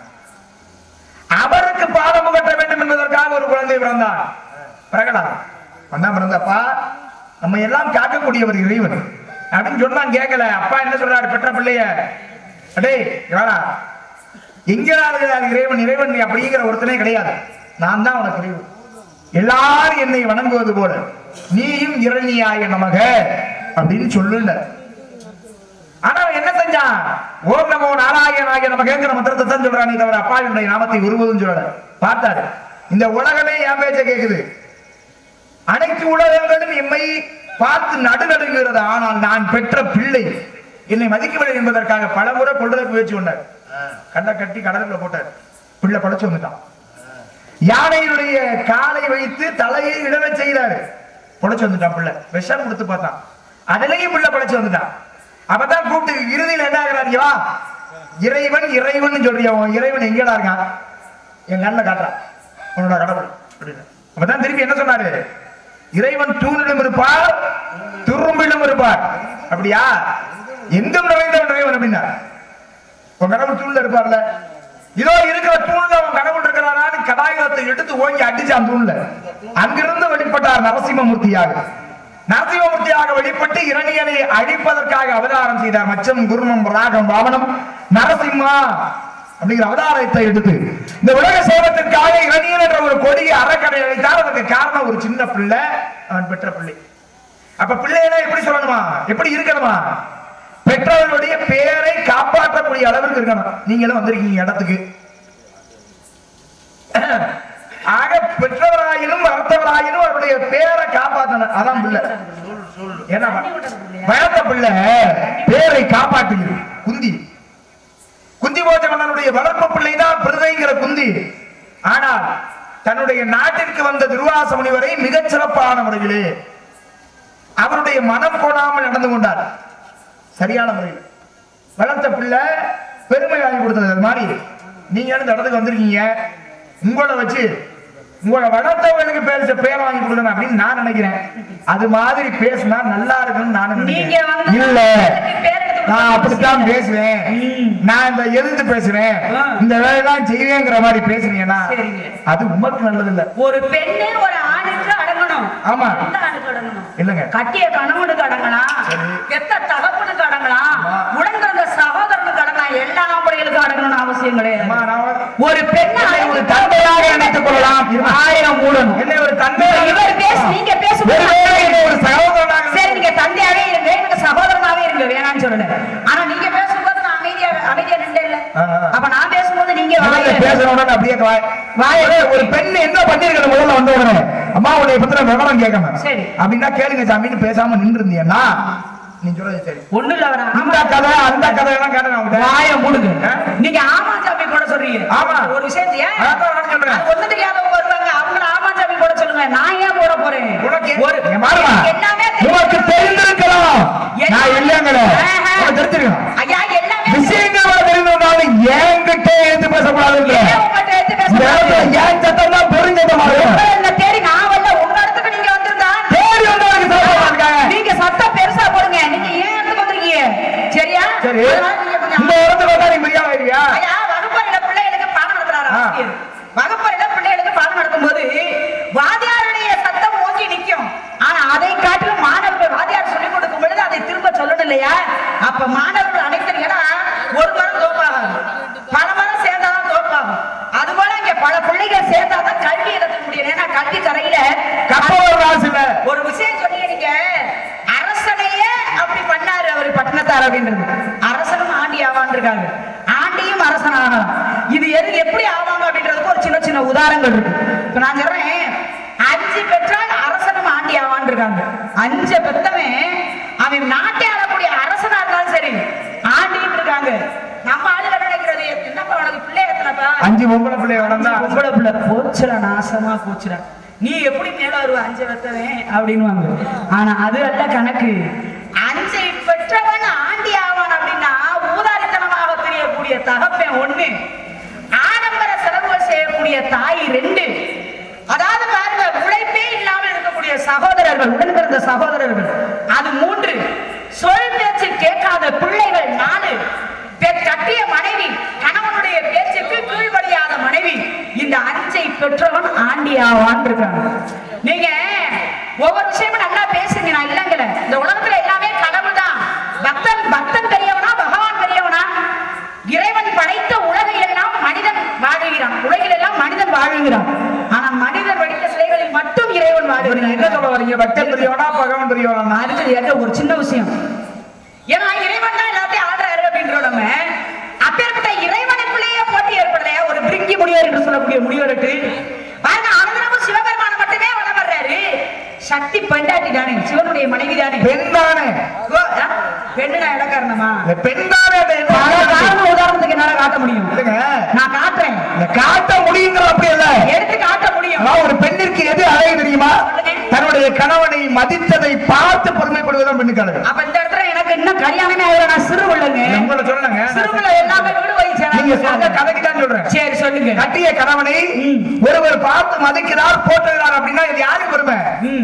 அவருக்கு பாடம் புகட்ட வேண்டும் என்பதற்காக ஒரு குழந்தை பிறந்தான் பிரகலாதன் வந்தா பிறந்தப்பா நம்ம எல்லாம் காக்கக்கூடியவர் இறைவன் அப்படின்னு சொன்னான் கேட்கல அப்பா என்ன சொல்றாரு பெற்ற பிள்ளைய அடே வாடா எங்க இருக்கிறார் இறைவன் இறைவன் நீ அப்படிங்கிற ஒருத்தனே கிடையாது நான் தான் உனக்கு இறைவன் எல்லாரும் என்னை வணங்குவது போல நீயும் இரணியாய நமக அப்படின்னு சொல்லுங்க ஆனா அவன் என்ன செஞ்சான் ஓம் நமோ நாராயணாய நமகங்கிற மந்திரத்தை தான் சொல்றானே தவிர அப்பாவினுடைய நாமத்தை ஒருவதும் சொல்லல பார்த்தாரு இந்த உலகமே என் பேச்ச கேக்குது அனைத்து உலகங்களும் எம்மை பார்த்து நடுநடுங்கிறது ஆனால் நான் பெற்ற பிள்ளை என்னை மதிக்கவில்லை என்பதற்காக பலமுறை கொள்றதுக்கு முயற்சி பண்ணார் கண்ணை கட்டி கடலுக்குள்ள போட்டார் பிள்ளை படைச்சு வந்துட்டான் யானையினுடைய காலை வைத்து தலையை இடவே செய்கிறாரு பொழைச்சு வந்துட்டான் பிள்ளை விஷம் கொடுத்து பார்த்தான் அதுலயும் பிள்ளை படைச்சு வந்துட்டான் அப்பதான் கூப்பிட்டு இறுதியில் என்ன ஆகிறாரு வா இறைவன் இறைவன் சொல்றியா உன் இறைவன் எங்கடா இருக்கான் என் கண்ணில் காட்டுறான் உன்னோட கடவுள் அப்படின்னு அப்பதான் திருப்பி என்ன சொன்னாரு இறைவன் தூணிலும் இருப்பார் துரும்பிலும் இருப்பார் அப்படியா எங்கும் நிறைந்தவன் இறைவன் அப்படின்னா உன் கடவுள் தூண்ல இருப்பார்ல இதோ இருக்கிற தூண்ல அவன் கடவுள் இருக்கிறாரான்னு கதாயுதத்தை எடுத்து ஓங்கி அடிச்சான் தூண்ல அங்கிருந்து வெளிப்பட்டார் நரசிம்மமூர்த்தியாக நரசிம்மமூர்த்தியாக வெளிப்பட்டு இரணியனை அழிப்பதற்காக அவதாரம் செய்தார் மச்சம் குருமம் ராகம் வாமனம் நரசிம்மா அப்படிங்கிற அவதாரத்தை எடுத்து இந்த உலக சேவத்திற்காக இரணியன் என்ற ஒரு கொடிய அறக்கடை அழைத்தார் அதற்கு காரணம் ஒரு சின்ன பிள்ளை அவன் பெற்ற பிள்ளை அப்ப பிள்ளைகளை எப்படி சொல்லணுமா எப்படி இருக்கணுமா பெற்றோர்களுடைய பேரை காப்பாற்றக்கூடிய அளவிற்கு இருக்கணும் நீங்களும் வந்திருக்கீங்க இடத்துக்கு ஆக பெற்றவராயினும் வளர்த்தவராயினும் அவருடைய பேரை காப்பாற்றணும் அதான் பிள்ளை ஏன்னா வளர்த்த பிள்ளை பேரை காப்பாற்றுகிறது குந்தி குந்தி போஜ மன்னனுடைய வளர்ப்பு பிள்ளை தான் பிரதைங்கிற குந்தி ஆனால் தன்னுடைய நாட்டிற்கு வந்த துர்வாச முனிவரை மிகச் சிறப்பான முறையிலே அவருடைய மனம் கோணாமல் நடந்து கொண்டார் சரியான முறையில் வளர்த்த பிள்ளை பெருமை வாங்கி கொடுத்தது அது மாதிரி நீங்க இந்த இடத்துக்கு வந்திருக்கீங்க உங்களை வச்சு உங்களை வளர்த்தவங்களுக்கு பேச பேர் வாங்கி கொடுக்கணும் அப்படின்னு நான் நினைக்கிறேன் அது மாதிரி பேசினா நல்லா இருக்குன்னு நான் நீங்க நினைக்கிறேன் வந்து இல்ல பேர் எடுத்து கொடுக்க நான் அப்படித்தான் பேசுவேன் நான் இந்த எதிர்த்து பேசுறேன் ஆ. இந்த வேலையெல்லாம் செய்வேங்கிற மாதிரி பேசுனீங்கன்னா சரிங்க. அது உமக்கு நல்லது இல்ல ஒரு பெண்ணு ஒரு ஆணுக்கு அடங்கணும் ஆமா. எந்த ஆணுக்கு அடங்கணும் இல்லங்க கட்டிய கணவனுக்கு அடங்கலாம் சரி. எத்த தகப்பனுக்கு அடங்கலாம் ஆமா. உடன் பிறந்த சகோதரனுக்கு அடங்கலாம் எல்லா ஆம்பளைகளுக்கும் அடங்கணும்னு அவசியம் கிடையாது அம்மா, நான் ஒரு- ஒரு பெண்ணை என்னை ஒரு அடக்கி- தந்தையாக நினைத்துக் கொள்ளலாம் ஆயிரம் மூடன் என்னை ஒரு தந்தை இவர் பேச நீங்க பேசும்போது ஒருவேளை என்னை ஒரு சகோதரனாக சரி நீங்க தந்தையாவே இருங்க எனக்கு சகோதரனாவே இருங்க வேணாம்னு சொல்லல ஆனா நீங்க பேசும்போது நான் அமைதியா அமைதியா நின்று இல்ல ஆ, ஆ. அப்ப நான் பேசும்போது நீங்க முதல்ல வாயை- பேசுன உடனே அப்படியே வாய் வாயிலே ஒரு பெண் என்ன பண்ணிருக்கணும் முதல்ல வந்த உடனே அம்மா உடைய பத்திர விவரம் கேட்கணும் சரி. அப்படின்னா கேளுங்க சாமின்னு பேசாம நின்று இருந்தீங்கன்னா நீ சொல்றது சரி ஒண்ணு இல்ல அவர் இந்த கதை அந்த கதை எல்லாம் கேட்டேன் உங்ககிட்ட. வாய மூடுங்க ஆ? நீங்க ஆமாஞ்சாமி போட சொல்றீங்க ஆமா. ஒரு விஷயத்தை ஏன் அதான் நான் சொல்றேன். அது ஒண்ணு தெரியாதவங்க வருவாங்க அவங்கள ஆமாஞ்சாமி போட சொல்லுங்க நான் ஏன் போட போறேன் உனக்கு ஒரு இங்க பாரும்மா. எனக்கு எல்லாமே தெரியும். உனக்கு தெரிந்திருக்கலாம் என்ன? நான் இல்லைங்கிற ஆஹா. உனக்கு தெரிஞ்சிருக்கணும் ஐயா எல்லாமே விஷயங்கள் தெரிந்திருந்தாலும் என்கிட்ட எடுத்து பேசக்கூடாதுன்ற ஏன் உங்கள்ட்ட எடுத்து பேச இந்த இடத்துல கூடாது? என் சத்தம் தான் பெருஞ்சத்தமா இருக்கும் உங்களை இந்த தேடி நான் வரல உங்க இடத்துக்கு நீங்க வந்திருந்தா தேடி வந்தவனுக்கு சத்தமா இருக்காங்க நீங்க சத்தம் பெருசா போடுங்க நீங்க ஏன் இடத்துக்கு வந்திருக்கீங்க சரியா சரி அதனால நீங்க கொஞ்சம் இந்த இடத்துக்கு வந்தா நீ மரியாதை ஆயிருவியா ஐயா வகுப்பறையில பிள்ளைகளுக்கு பாடம் நடத்துறாரு ஆ. ஆசிரியர் வகுப்பறையில பிள்ளைகளுக்கு பாடம் நடத்தும் போது வாத்தியாருடைய சத்தம் ஓங்கி நிக்கும் ஆனா அதை காட்டிலும் மாணவர்கள் வாத்தியார் சொல்லிக் கொடுக்கும் பொழுது அதை திரும்ப சொல்லணும் இல்லையா அப்ப மாணவர்கள் அனைத்து ஏன்னா ஒரு மரம் தோப்பாகாது பல மரம் சேர்ந்தாதான் தோப்பு இருக்காங்க ஆண்டியும் அரசன் ஆகலாம் இது எது எப்படி ஆவாங்க அப்படின்றதுக்கு ஒரு சின்ன சின்ன உதாரணங்கள் இருக்கு இப்ப நான் சொல்றேன் அஞ்சு பெற்றால் அரசனும் ஆண்டி ஆவான் இருக்காங்க அஞ்சு பெத்தவன் அவன் நாட்டை ஆளக்கூடிய அரசனா இருந்தாலும் சரி ஆண்டின்னு இருக்காங்க நம்ம ஆளுங்க என்ன நினைக்கிறது என்னப்பா உனக்கு பிள்ளை எத்தனைப்பா அஞ்சு பொம்பளை பிள்ளைய வளர்ந்தா பொம்பளை பிள்ளை போச்சுடா நாசமா போச்சுடா நீ எப்படி மேல வருவ அஞ்சு வெத்தவன் அப்படின்னுவாங்க ஆனா அது அல்ல கணக்கு அஞ்சை பெற்றவன் ஆண்டி ஆவான் அப்படின்னா ஊதாரித்தனமாக தெரியக்கூடிய தகப்பன் ஒண்ணு ஆடம்பர செலவுகள் செய்யக்கூடிய தாய் ரெண்டு அதாவது பாருங்க உழைப்பே இல்லாமல் இருக்கக்கூடிய சகோதரர்கள் உடன் பிறந்த சகோதரர்கள் அது மூன்று சொல் பேச்சு கேட்காத பிள்ளைகள் நாலு பெ- கட்டிய மனைவி கணவனுடைய பேச்சுக்கு கீழ்படியாத மனைவி இந்த அஞ்சை பெற்றவன் ஆண்டி ஆவான் இருக்காங்க நீங்க ஒவ்வொரு விஷயமும் நல்லா பேசுங்க நான் இல்லைங்கல இந்த உலகத்துல எல்லாமே கடவுள் தான் பக்தன் பக்தன் பெரியவனா பகவான் பெரியவனா இறைவன் படைத்த உலகை எல்லாம் மனிதன் வாழுகிறான் உலகில் எல்லாம் மனிதன் வாழுகிறான் ஆனா மனிதன் வடித்த சிலைகளில் மட்டும் இறைவன் இப்ப நீங்க என்ன வாழுகிறான் சொல்ல வரீங்க பக்தன் பெரியவனா பகவான் பெரியவனா அடுத்தது என்ன ஒரு சின்ன விஷயம் ஏன்னா இறைவன் தான் எல்லாத்தையும் ஆடுறாரு அப்படின்ற நம்ம அப்பேற்பட்ட இறைவனுக்குள்ளேயே போட்டி ஏற்படலையா ஒரு பிரிங்கி முனிவர் என்று சொல்லக்கூடிய முனிவருக்கு பாருங்க அனுதினமும் சிவபெருமான மட்டுமே வளம் வர்றாரு சக்தி பெண்டாட்டி தானே சிவனுடைய மனைவி தானே பெண் தானே ஓ, ஆ, பெண்ணுனா இலக்காரணமா இந்த பெண் தானே அந்த என்ன பல காரணம்? காரணம் உதாரணத்துக்கு என்னால காட்ட முடியும் இல்லைங்க நான் காட்டுறேன் இந்த காட்ட முடியுங்கிற அப்படி இல்ல எடுத்து காட்ட முடியும் அதாவது ஒரு பெண்ணிற்கு எது அழகு தெரியுமா சொல்லுங்க. தன்னுடைய கணவனை மதித்ததை பார்த்து பெருமைப்படுவதுதான் பெண்ணுக்கு அழகு அப்ப இந்த இடத்துல எனக்கு இன்னும் கல்யாணமே ஆகல நான் சிறு உள்ளங்க இல்ல, உங்களை சொல்லலங்க சிறுபிள்ளை எல்லாமே வீடு நீங்க சொல்ற வயசு கதைக்கு தான் சொல்றேன் சரி சொல்லுங்க கட்டிய கணவனை ம். ஒருவர் பார்த்து மதிக்கிறார் போற்றுகிறார் அப்படின்னா இது யாருக்கு பெருமை ம்.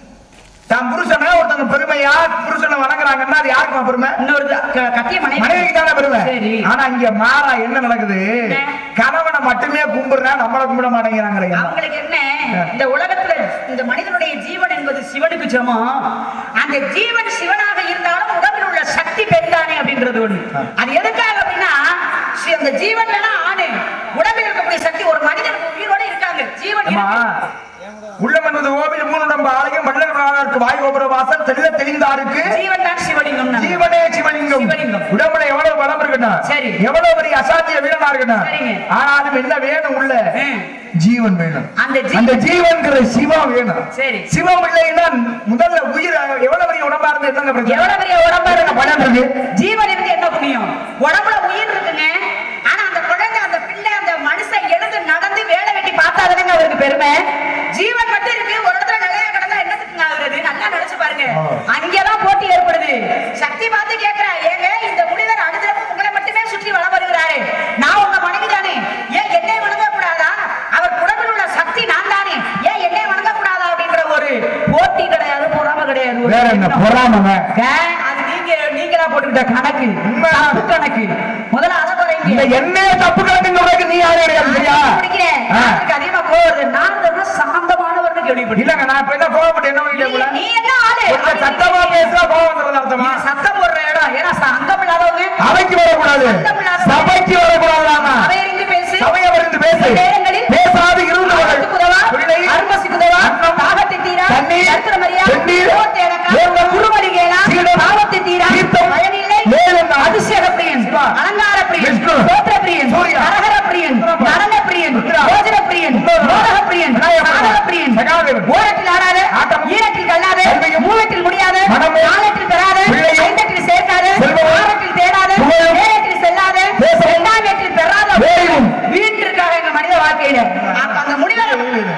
தான் புருஷனை ஒருத்தவங்க பெருமையா புருஷனை வணங்குறாங்கன்னா அது யாருக்குமா பெருமை இன்னொரு த- க- கத்திய மனைவி மனைவிக்கு தானே பெருமை சரி ஆனா இங்க மாறா என்ன நடக்குது என்ன? கணவனை மட்டுமே கும்பிடுறா நம்மள கும்பிட மாட்டேங்கிறாங்க அவங்களுக்கு என்ன இந்த உலகத்துல இந்த மனிதனுடைய ஜீவன் என்பது சிவனுக்கு சமம் அந்த ஜீவன் சிவனாக இருந்தாலும் உடம்பில் உள்ள சக்தி பெண்தானே அப்படின்றது ஒண்ணு அது எதுக்காக அப்படின்னா சி- அந்த ஜீவன் வேணா ஆணு உடம்பில் இருக்கக்கூடிய சக்தி ஒரு மனிதன் உயிரோட இருக்காங்க ஜீவன் ஆமா இருக்கு. உள்ளம் என்பது ஓவில் மூணு உடம்பு ஆலயம் மண்டலருக்கு வாய் கோபுர வாசல் தெளித தெளிந்தாருக்கு ஜீவன் தான் சிவலிங்கம் ஜீவனே சிவலிங்கம் சிவலிங்கம். உடம்புல எவ்வளவு பலம் இருக்கட்டும் சரி. எவ்வளவு பெரிய அசாத்திய வீரனா இருக்கட்டும் சரிங்க. ஆனாலும் என்ன வேணும் உள்ள ம். ஜீவன் வேணும் அந்த ஜீ- அந்த ஜீவன்கிற சிவம் வேணும் சரி சிவம் இல்லைன்னா முதல்ல உயிர் எவ்வளவு பெரிய உடம்பா இருந்து என்னங்க பிரச்சனை எவ்வளவு பெரிய உடம்பா என்ன பலன் இருக்கு ஜீவன் இருந்து என்ன புண்ணியம் உடம்புல உயிர் இருக்குங்க ஆனா அந்த குழந்தை அந்த பிள்ளை அந்த மனுஷன் எழுந்து நடந்து வேலை வெட்டி பார்த்தாதானங்க அவருக்கு பெருமை ஜீவன் மட்டும் இருக்கு ஒரு இடத்துல நிலையா கிடந்தா என்னத்துக்குங்க ஆகுறது நல்லா நினைச்சு பாருங்க ஆ. அங்கேதான் போட்டி ஏற்படுது சக்தி பார்த்து கேட்கிறா ஏங்க இந்த முனிவர் அனுதினமும் உங்களை மட்டுமே சுற்றி வளம் வருகிறாரு நான் உங்க மனைவி தானே ஏன் என்னை வணங்க கூடாதா அவர் உடம்பில் உள்ள சக்தி நான் தானே ஏன் என்னை வணங்க கூடாதா அப்படின்ற ஒரு போட்டி கிடையாது பொறாம கிடையாது ஒரு வேற என்ன எண்ணம். பொறாமங்க ஏ, அது நீங்க நீங்களா போட்டுக்கிட்ட கணக்கு உண்மை. தப்பு கணக்கு முதல்ல அதை இந்த குறைங்க எண்ணெய தப்பு கணக்குங்கிறதுக்கு நீ யாரும் கிடையாது சரியா பிடிக்கிறேன். ஆ. எனக்கு அதிகமா கோவம் வருது. நான் இந்த சாந்தமானவர்னு கேள்விப்பட்டேன். இல்லங்க நான் இப்ப என்ன கோவப்பட்டு என்ன பண்ணிட்டேன் உங்களை? நீ- நீ என்ன ஆளு? கொஞ்சம் அப்படி சத்தமா நீங்க- பேசுறா கோவம் வந்துடுறது அர்த்தமா நீங்க சத்தம் போடுற இடம். ஏன்னா ச- அங்கம் இல்லாதவங்க அவைக்கு வரக்கூடாது சபைக்கு வரக்கூடாது சபையறிந்து பேசு. சபையை வருந்து பேசு சில நேரங்களில் பேசாது இருந்து ஆபத்துக்கு உதவா, பிள்ளை அரும்பசிக்கு உதவா, அன்னம், தாகத்தை தீரா, தண்ணீர், தரித்திர மறியா, வெந்நீர், கோட்டை அடக்கா, வேந்தம், குறுமதி கேளா, சீடம், பாவத்தை தீரா, தீர்த்தம், பயனில்லை, வேலென்ன, அதிசய பிரியன், சிவா, அலங்கார பிரியன், விஷ்ணு, தோற்ற பிரியன், சூர்யா, நரகர பிரியன், சுந்தரபா, நடன பிரியன், ருத்ரா, போஜன பிரியன், சுந்தரபா, மோதக பிரியன், விநாயகப்பா, சாதக பிரியன், சகாதேவன், ஓரத்தில் ஆடாத, ஆட்டம், ஈரத்தில் கல்லாத, கல்வியும், மூவத்தில் முடியாத, மனமும், நாளத்தில் பெறாத, பிள்ளையும், ஐந்தத்தில் சேர்க்காத, செல்வமும், ஆறத்தில் தேடாத, புகழும், ஏழத்தில் செல்லாத, தேசமும், இரண்டாம் வீட்டில் பெறாத, வேலும், வீட்டிற்காக எங்க மனித வாழ்க்கையில அப்ப அந்த முடிவை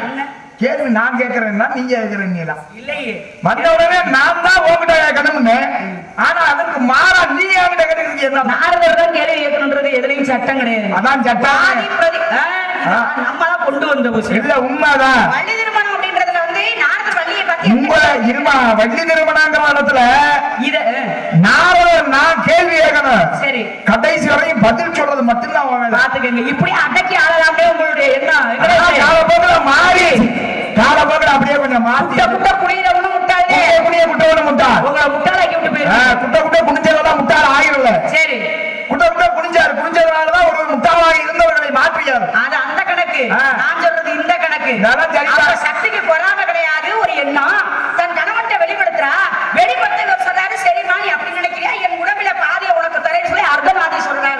கேள்வி நான் கேட்கறேன்னா நீங்க கேட்கறீங்களா இல்லையே வந்த உடனே நான் தான் உங்ககிட்ட கட்டணும்னு ஆனா அதுக்கு மாறா நீ என்கிட்ட கட்டுறதுக்கு என்ன நாரதர் தான் கேள்வி கேட்கணுன்றது எதுலையும் சட்டம் கிடையாது அதான் சட்டம் பாதி பிரதி ஆ, இது நம்மளா கொண்டு வந்த விஷயம் இல்ல உண்மைதான் பள்ளி திருமணம் அப்படின்றதுல வந்து நாரதர் பள்ளியை பத்தி உங்களை இருமா வள்ளி திருமணங்கிற இடத்துல இத ஆ, நாரதர் நான் கேள்வி கேட்கணும் சரி கடைசி வரையும் பதில் சொல்றது மட்டும்தான் அவன் வேலை பாத்துக்கங்க இப்படி அடக்கி ஆளலாமே உங்களுடைய எண்ணம் ஆனா எங்களுக்கு காலப்போக்குல மாறி காலப்போக்குல அப்படியே கொஞ்சம் மாத்தி முட்டை முட்டை குடியிறவனும் முட்டாளே குட்டிய குட்டிய குட்டவனு முட்டாள் உங்களை முட்டாளாக்கி விட்டு ஆ, போயிருக்கு குட்ட குட்ட குனிஞ்சதெல்லாம் முட்டாள் ஆயிரல சரி குட்ட குட்ட குனிஞ்சாரு குனிஞ்சதுனாலதான் ஒரு முட்டாளாக இருந்தவர்களை மாற்றியார் அது அந்த கணக்கு ஆ. நான் சொல்றது இந்த கணக்கு இதெல்லாம் சரிதான். அப்ப சக்திக்கு பொறாம கிடையாது ஒரு எண்ணம் தன் கணவன்கிட்ட வெளிப்படுத்துறா வெளிப்படுத்த இவர் சொல்றாரு சரிம்மா நீ அப்படி நினைக்கிறியா என் உடம்பில பாதிய உனக்கு தரேன்னு சொல்லி அர்த்தநாதீஸ்வரராக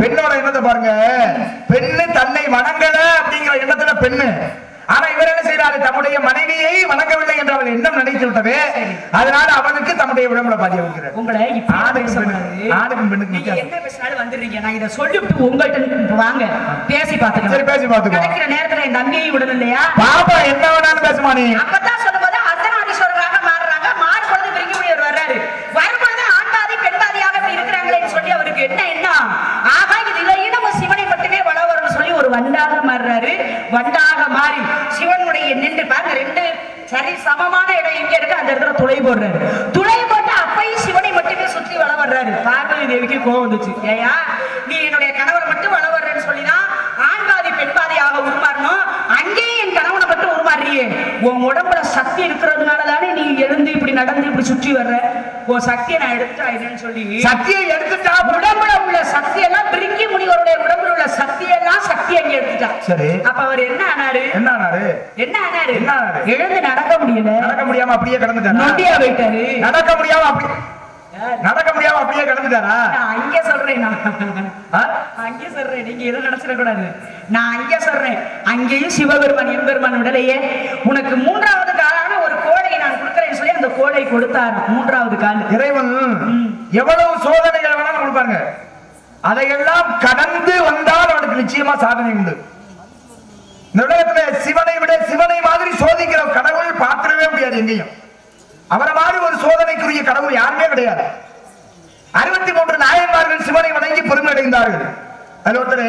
பெண்ணோட எண்ணத்தை பாருங்க பெண்ணு தன்னை வணங்கல அப்படிங்கிற எண்ணத்துல பெண்ணு ஆனா இவர் என்ன செய்யறாரு தம்முடைய மனைவியை வணங்கவில்லை என்று அவள் எண்ணம் நினைத்து விட்டது அதனால அவனுக்கு தம்முடைய உடம்புல பதிய வைக்கிறார் உங்களை இப்படி ஆணுக்கும் பேசக்கூடாது. பெண்ணுக்கும் ஆணுக்கும் பெண்ணுக்கும் நீங்க வித்தியாசம். என்ன பேசினாலும் வந்துடுறீங்க நான் இதை சொல்லிவிட்டு உங்கள்ட்ட இப்ப வாங்க பேசி பாத்துக்கலாம் சரி, பேசி பாத்துக்கலாம். கிடைக்கிற நேரத்துல என் தம்பியை விடணும் இல்லையா பாப்பா என்ன வேணாலும் பேசுமா நீ அப்பதான் சொல்லும்போது அர்த்தநாதீஸ்வரராக மாறுறாங்க மாறும் பொழுது விரும்பியவர் வர்றாரு வரும்பொழுது ஆண்பாதி பெண்பாதியாக இப்படி இருக்கிறாங்களேன்னு சொல்லி அவருக்கு என்ன என்ன ஆகா இதுலயே நம்ம சிவனை மட்டுமே வளவரணும் சொல்லி ஒரு வண்டாக மாறுறாரு வண்டாக மாறி சிவனுடைய நின்று பாருங்க ரெண்டு சரி சமமான இடம் எங்க இருக்கு அந்த இடத்துல துளை போடுறாரு துளை போட்டு அப்பையும் சிவனை மட்டுமே சுற்றி வள வர்றாரு பார்வதி தேவிக்கு கோவம் வந்துச்சு ஏயா நீ என்னுடைய கணவர் மட்டும் வள வர்றேன்னு சொல்லிதான் ஆண்பாதி பெண்பாதியாக உருமாறணும் அங்கேயும் என் கணவனை மட்டும் உருமாறியே உன் உடம்புல சக்தி இருக்கிறதுனால தானே நீ எழுந்து இப்படி நடந்து இப்படி சுற்றி வர்ற உன் சக்தியை நான் எடுத்துட்டா என்னன்னு சொல்லி சக்தியை எடுத்துட்டா உடம்புல உள்ள சக்தி எல்லாம் பிரிங்கி முனிவருடைய உடம்புல உள்ள சக்தி எல்லாம் சக்தி அங்க எடுத்துட்டா சரி. அப்ப அவர் என்ன ஆனாரு என்ன ஆனாரு என்ன ஆனாரு என்ன ஆனாரு? எழுந்து நடக்க முடியல நடக்க முடியாம அப்படியே கிடந்துட்டாரா நொண்டியா போயிட்டாரு நடக்க முடியாம அப்படி நடக்க முடியாம அப்படியே கிடந்துட்டாரா நான் அங்கே சொல்றேன் நான் ஆ? அங்கே சொல்றேன் நீங்க எதுவும் நினைச்சிட கூடாது நான் அங்கே சொல்றேன் அங்கேயும் சிவபெருமான் எம்பெருமான் விடலையே உனக்கு மூன்றாவது காலான ஒரு கோடை நான் கொடுக்கறேன்னு சொல்லி அந்த கோடை கொடுத்தார் மூன்றாவது கால் இறைவன் எவ்வளவு சோதனைகள் வேணாலும் கொடுப்பாங்க அதையெல்லாம் கடந்து வந்தால் அவனுக்கு நிச்சயமா சாதனை உண்டு இந்த உலகத்துல சிவனை விட சிவனை மாதிரி சோதிக்கிற கடவுள் பார்த்திடவே முடியாது எங்கேயும் அவரை மாதிரி ஒரு சோதனைக்குரிய கடவுள் யாருமே கிடையாது அறுபத்தி மூன்று நாயன்மார்கள் சிவனை வணங்கி பெருமை அடைந்தார்கள் அதுல ஒருத்தர்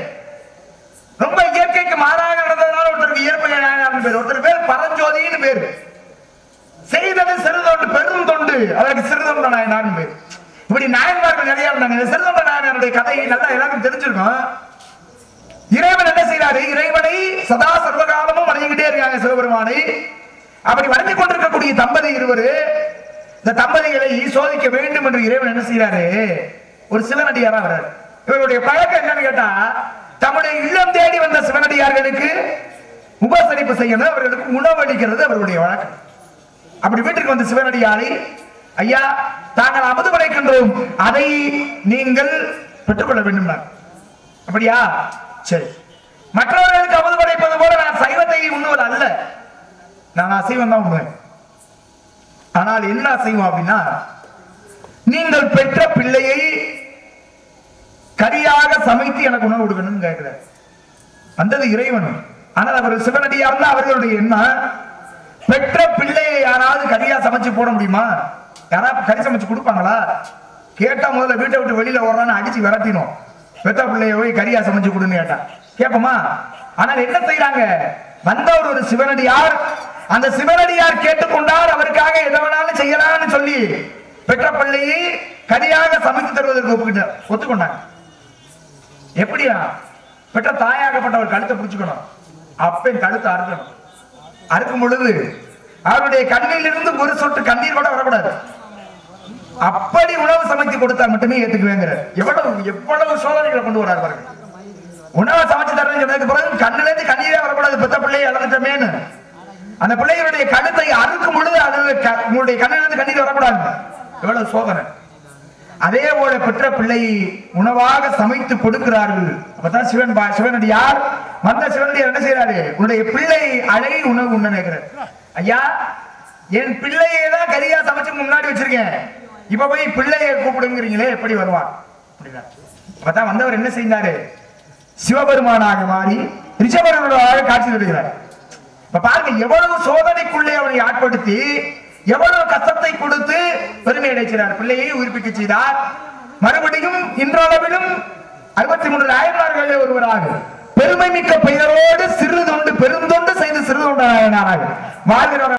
ரொம்ப இயற்கைக்கு மாறாக நடந்ததுனால ஒருத்தருக்கு இயற்கை நாயனார்னு பேர் ஒருத்தர் பேர் பரஞ்சோதின்னு பேரு செய்தது சிறுதொண்டு பெரும் தொண்டு அதற்கு சிறுதொண்ட நாயனார்னு பேர் இப்படி நாயன்மார்கள் நிறைய இருந்தாங்க இந்த சிறுதொண்ட நாயனாருடைய கதை நல்லா எல்லாருக்கும் தெரிஞ்சிருக்கும் இறைவன் என்ன செய்யறாரு இறைவனை சதா சர்வகாலமும் வணங்கிக்கிட்டே இருக்காங்க சிவபெருமானை அப்படி வணங்கிக் கொண்டிருக்கக்கூடிய தம்பதி இருவரு இந்த தம்பதிகளை சோதிக்க வேண்டும் என்று இறைவன் என்ன செய்யறாரு ஒரு சிவனடியாரா வர்றாரு இவருடைய பழக்கம் என்னன்னு கேட்டா தம்முடைய இல்லம் தேடி வந்த சிவனடியார்களுக்கு உபசரிப்பு செய்யணும் அவர்களுக்கு உணவளிக்கிறது அவருடைய வழக்கம் அப்படி வீட்டுக்கு வந்த சிவனடியாரை ஐயா தாங்கள் அமுது படைக்கின்றோம் அதை நீங்கள் பெற்றுக்கொள்ள வேண்டும் அப்படியா சரி மற்றவர்களுக்கு அமுது படைப்பது போல நான் சைவத்தை உண்ணுவது அல்ல நான் அசைவம் தான் உண்ணுவேன் ஆனால் என்ன அசைவம் அப்படின்னா நீங்கள் பெற்ற பிள்ளையை கரியாக சமைத்து எனக்கு உணவு கொடுக்கணும்னு கேட்கிறார் வந்தது இறைவன் ஆனால் அவர் சிவனடியார்னா அவர்களுடைய எண்ணம் பெற்ற பிள்ளையை யாராவது கரியா சமைச்சு போட முடியுமா யாராவது கறி சமைச்சு கொடுப்பாங்களா கேட்டா முதல்ல வீட்டை விட்டு வெளியில ஓடுறான்னு அடிச்சு விரட்டினோம் பெத்த பிள்ளைய போய் கரியா சமைச்சு கொடுன்னு கேட்டா கேட்போமா ஆனால் என்ன செய்யறாங்க வந்தவர் ஒரு சிவனடியார் அந்த சிவனடியார் கேட்டுக்கொண்டார் அவருக்காக எதை வேணாலும் செய்யலாம்னு சொல்லி பெற்ற பிள்ளையை கரியாக சமைத்து தருவதற்கு ஒப்புக்கிட்ட ஒத்துக்கொண்டாங்க எப்படியா பெற்ற தாயாகப்பட்டவர் கழுத்தை பிடிச்சுக்கணும் அப்பன் கழுத்தை அறுக்கணும் அறுக்கும் பொழுது அவருடைய கண்ணில் இருந்து ஒரு சொட்டு கண்ணீர் கூட வரக்கூடாது அப்படி உணவு சமைத்து கொடுத்தா மட்டுமே ஏத்துக்குவேங்கிற எவ்வளவு எவ்வளவு சோதனைகளை கொண்டு வராரு பாருங்க உணவை சமைச்சு தரேன்னு சொன்னதுக்கு பிறகு கண்ணுல இருந்து கண்ணீரே வரக்கூடாது பெத்த பிள்ளையை இழந்துட்டமேன்னு அந்த பிள்ளைகளுடைய கழுத்தை அறுக்கும் பொழுது அது க- உங்களுடைய கண்ணில இருந்து கண்ணீர் வரக்கூடாது எவ்வளவு சோதனை அதே போல பெற்ற பிள்ளையை உணவாக சமைத்து கொடுக்கிறார்கள் அப்பதான் சிவன் பா- சிவனடியார் வந்த சிவனடியார் என்ன செய்யறாரு உன்னுடைய பிள்ளை அழை உணவு உண்ண நினைக்கிறார் ஐயா என் பிள்ளையை தான் கரியா சமைச்சு முன்னாடி வச்சிருக்கேன் இப்ப போய் பிள்ளையை கூப்பிடுங்கிறீங்களே எப்படி வருவான் அப்படின்னா அப்பதான் வந்தவர் என்ன செய்தாரு சிவபெருமானாக மாறி ரிஷபரனாக காட்சி தருகிறார் இப்ப பாருங்க எவ்வளவு சோதனைக்குள்ளே அவனை ஆட்படுத்தி எவ்வளவு கஷ்டத்தை கொடுத்து பெருமை அடைக்கிறார் பிள்ளையை உயிர்ப்பிக்க செய்தார் மறுபடியும் இன்றளவிலும் அறுபத்தி மூன்று நாயன்மார்களே ஒருவராக பெருமை மிக்க பெயரோடு சிறு தொண்டு பெருந்தொண்டு செய்து சிறு தொண்டு நாயனாராக வாழ்கிறவர்